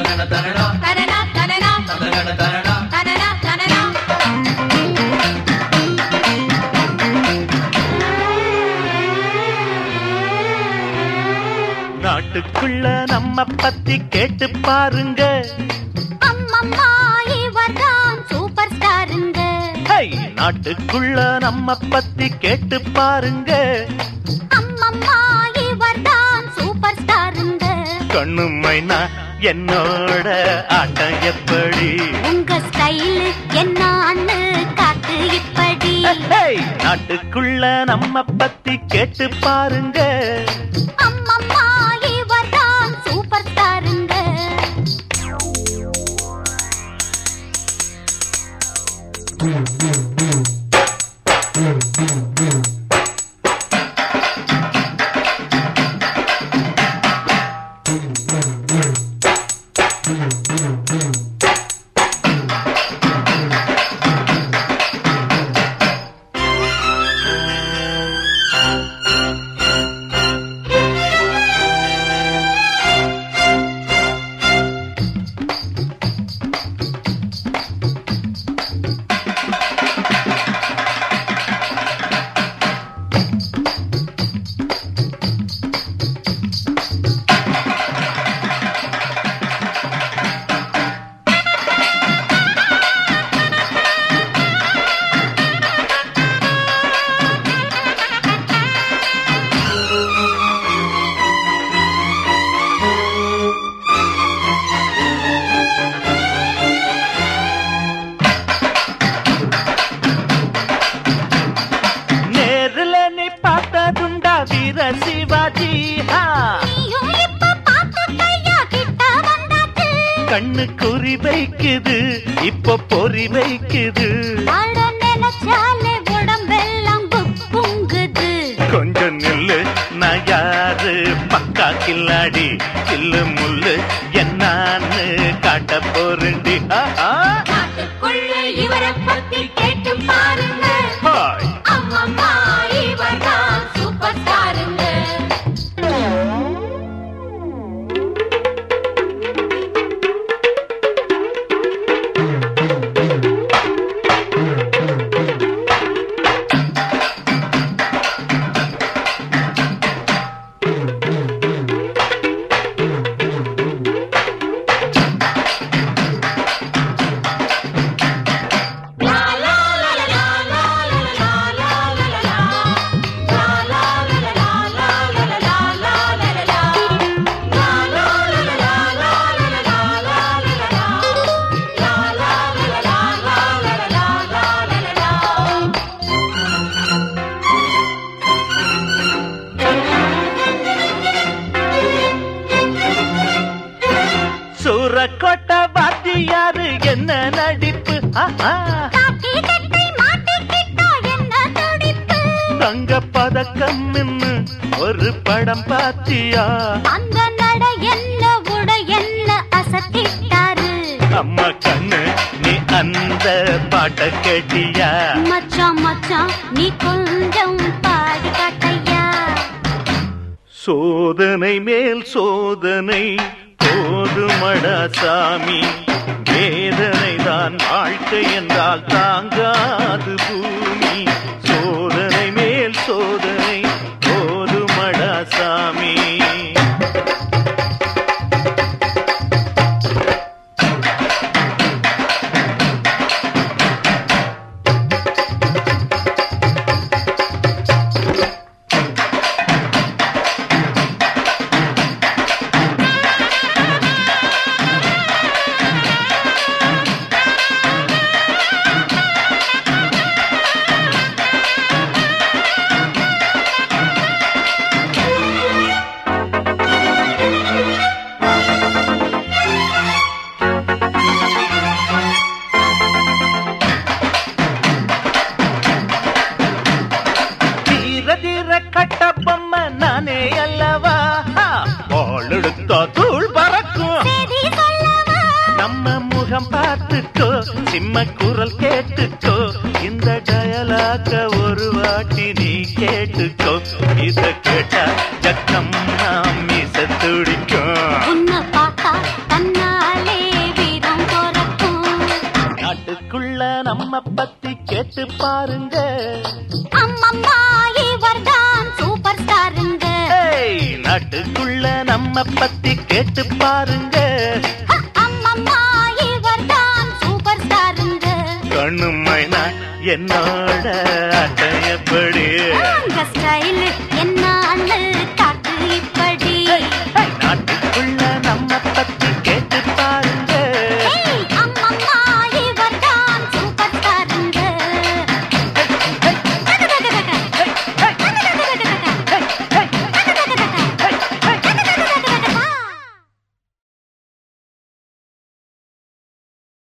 தனன தனனா தனனா தனனா தனன தனனா தனனா தனனா நாட்டுக்குள்ள நம்ம பத்தி கேட்டு பாருங்க அம்மம்மா இவர்தான் சூப்பர் ஸ்டாருங்க ஹை! நாட்டுக்குள்ள நம்ம பத்தி கேட்டு பாருங்க அம்மம்மா இவர்தான் சூப்பர் ஸ்டாருங்க கண்ணு மைனா என்னோட ஆட்டம் எப்படி உங்க ஸ்டைல் என்னான்னு காட்டு இப்படி ஹை! நாட்டுக்குள்ள நம்ம பத்தி கேட்டு பாருங்க அம்மம்மா இவர்தான் சூப்பர் ஸ்டாருங்க நேருல நீ பார்த்ததுண்டா வீர சிவாஜி ஹா! நீயும் இப்ப பார்த்த கையா கிட்ட வந்தாச்சு கண்ணு குறி வைக்குது இப்போ பொறி வைக்குது ஆட நினைச்சாலே உடம்பெல்லாம் குங்குது கொஞ்சம் நில்லு நான் யாரு பக்கா கில்லாடி சில்லு முள்ளு என்னான்னு காட்ட போறண்டி நாட்டுக்குள்ள இவரை பத்தி கேட்டு பாருங்க ஹாய் அம்மம்மா இவர்தான் சூப்பர் ஸ்டாருங்க சூரக்கோட்டை வாத்தியாரு என்ன நடிப்பு ஆஹா. காக்கி கட்டை மாட்டிக்கிட்டா என்ன துடிப்பு தங்க பதக்கம் நின்னு ஒரு படம் பாத்தியா அந்த நட என்ன உட என்ன அசத்திட்டாரு அம்மா கண்ணு நீ அந்த பாட்ட கேட்டியா மச்சான் மச்சான் நீ கொஞ்சம் பாடி காட்டையா சோதனை மேல் சோதனை போதுமடா சாமி வேதனை தான் வாழ்க்கை என்றால் தாங்காது பூமி சோதனை மேல் சோதனை போதுமடா சாமி தீர தீர கட்ட பொம்மை நானே அல்லவா பாலெடுத்தா தூள் பறக்கும் செய்தி சொல்லவா நம்ம முகம் பார்த்துக்கோ சிம்ம குரல் கேட்டுக்கோ இந்த டயலாக்க ஒரு வாட்டி நீ கேட்டுக்கோ இத கேட்டா ஜக்கம் நாம் மீச துடிக்கும் உன்னை பார்த்தா தன்னால நம்ம பத்தி கேட்டு பாருங்க அம்மம்மா இவர்தான் சூப்பர் ஸ்டாருங்க ஏய், நாட்டுக்குள்ள நம்ம பத்தி கேட்டு பாருங்க ஹ, அம்மம்மா இவர்தான் சூப்பர் ஸ்டாருங்க கண்ணு மைனா என்னோட அட்டையப்படி உங்க ஸ்டைலு